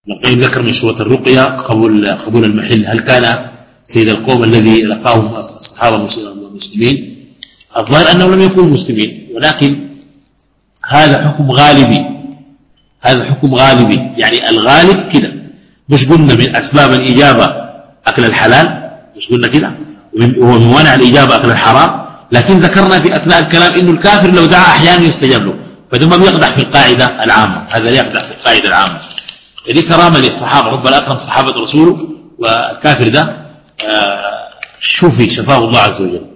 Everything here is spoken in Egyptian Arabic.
القيم ذكر من شروط الرقية قبول قبول المحل هل كان سيد القوم الذي لقاهم الصحابة المسلمين الظاهر أنهم لم يكونوا مسلمين ولكن هذا حكم غالبي هذا حكم غالبي يعني الغالب كده مش قلنا من أسباب الإجابة أكل الحلال مش قلنا كده ومن منع الإجابة أكل الحرام لكن ذكرنا في أثناء الكلام إنه الكافر لو دعا أحيانا يستجاب له فده ما بيقدح في القاعدة العامة هذا يقدح في القاعدة العامة دي كرامة للصحابة ربنا أكرم صحابة رسوله والكافر ده آه، شوفي شفاه الله عز وجل